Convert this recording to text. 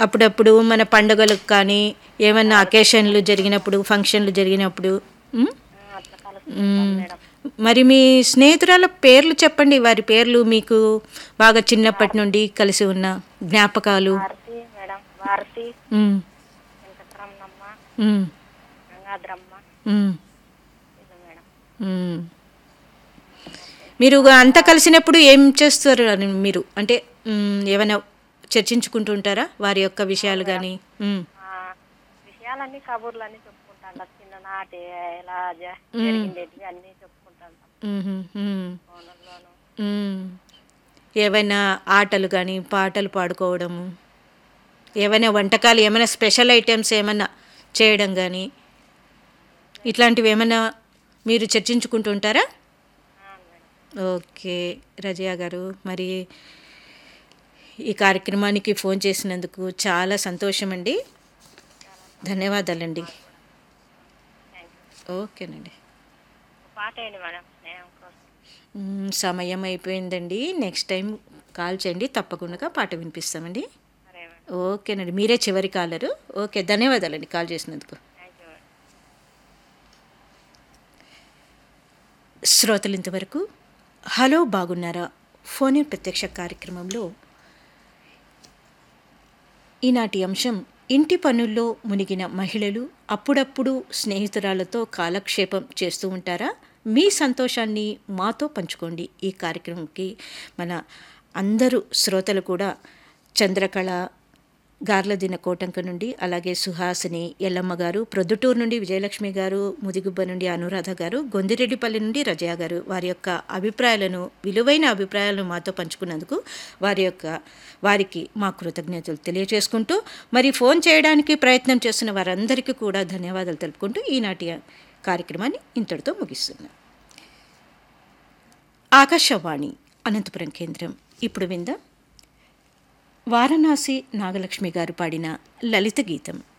అప్పుడప్పుడు మన పండుగలకు కానీ ఏమన్నా అకేషన్లు జరిగినప్పుడు ఫంక్షన్లు జరిగినప్పుడు ఉమ్? ఆ, అట్లా కలుసుకుంటాం మేడం మరి మీ స్నేహితురాల పేర్లు చెప్పండి వారి పేర్లు మీకు బాగా చిన్నప్పటి నుండి కలిసి ఉన్న జ్ఞాపకాలు భారతి మేడం భారతి ఉమ్, వెంకటరమణమ్మ ఉమ్, గంగాధరమ్మ ఉమ్, ఇది మేడం ఉమ్. మీరు అంతా కలిసినప్పుడు ఏం చేస్తారు అని మీరు అంటే ఉమ్, ఏమైనా చర్చించుకుంటూ ఉంటారా వారి యొక్క విషయాలు కానీ ఆ, విషయాలన్నీ కబుర్లన్నీ చెప్పుకుంటాం చిన్ననాటి ఎలా జ- జరిగిండేటివి అన్నీ చెప్పుకుంటాం ఫోన్లోను ఏవైనా ఆటలు కానీ పాటలు పాడుకోవడము ఏమైనా వంటకాలు ఏమైనా స్పెషల్ ఐటమ్స్ ఏమైనా చేయడం కానీ ఇట్లాంటివి ఏమైనా మీరు చర్చించుకుంటూ ఉంటారా ఆ, మేడం ఓకే రజియా గారు మరి ఈ కార్యక్రమానికి ఫోన్ చేసినందుకు చాలా సంతోషం అండి ధన్యవాదాలండి థ్యాంక్ యూ ఓకేనండి ఒక పాట వేయండి మేడం స్నేహం కోసం మ్మ్, సమయం అయిపోయిందండి నెక్స్ట్ టైం కాల్ చేయండి తప్పకుండా పాట వినిపిస్తామండి సరే మేడం ఓకేనండి మీరే చివరి కాలరు ఓకే ధన్యవాదాలండి కాల్ చేసినందుకు థ్యాంక్ యూ మేడం శ్రోతలు ఇంతవరకు హలో బాగున్నారా ఫోన్ ఇన్ ప్రత్యక్ష కార్యక్రమంలో ఈనాటి అంశం ఇంటి పనుల్లో మునిగిన మహిళలు అప్పుడప్పుడు స్నేహితురాలతో కాలక్షేపం చేస్తూ ఉంటారా మీ సంతోషాన్ని మాతో పంచుకోండి ఈ కార్యక్రమంకి మన అందరూ శ్రోతలు కూడా చంద్రకళ గార్లదిన కోటంక నుండి అలాగే సుహాసిని ఎల్లమ్మ గారు ప్రొద్దుటూరు నుండి విజయలక్ష్మి గారు ముదిగుబ్బ నుండి అనురాధ గారు గొందిరెడ్డిపల్లి నుండి రజయ గారు వారి యొక్క అభిప్రాయాలను విలువైన అభిప్రాయాలను మాతో పంచుకున్నందుకు వారి యొక్క వారికి మా కృతజ్ఞతలు తెలియజేసుకుంటూ మరి ఫోన్ చేయడానికి ప్రయత్నం చేస్తున్న వారందరికీ కూడా ధన్యవాదాలు తెలుపుకుంటూ ఈనాటి కార్యక్రమాన్ని ఇంతటితో ముగిస్తున్నాం ఆకాశవాణి అనంతపురం కేంద్రం ఇప్పుడు విందా వారణాసి నాగలక్ష్మి గారు పాడిన లలిత గీతం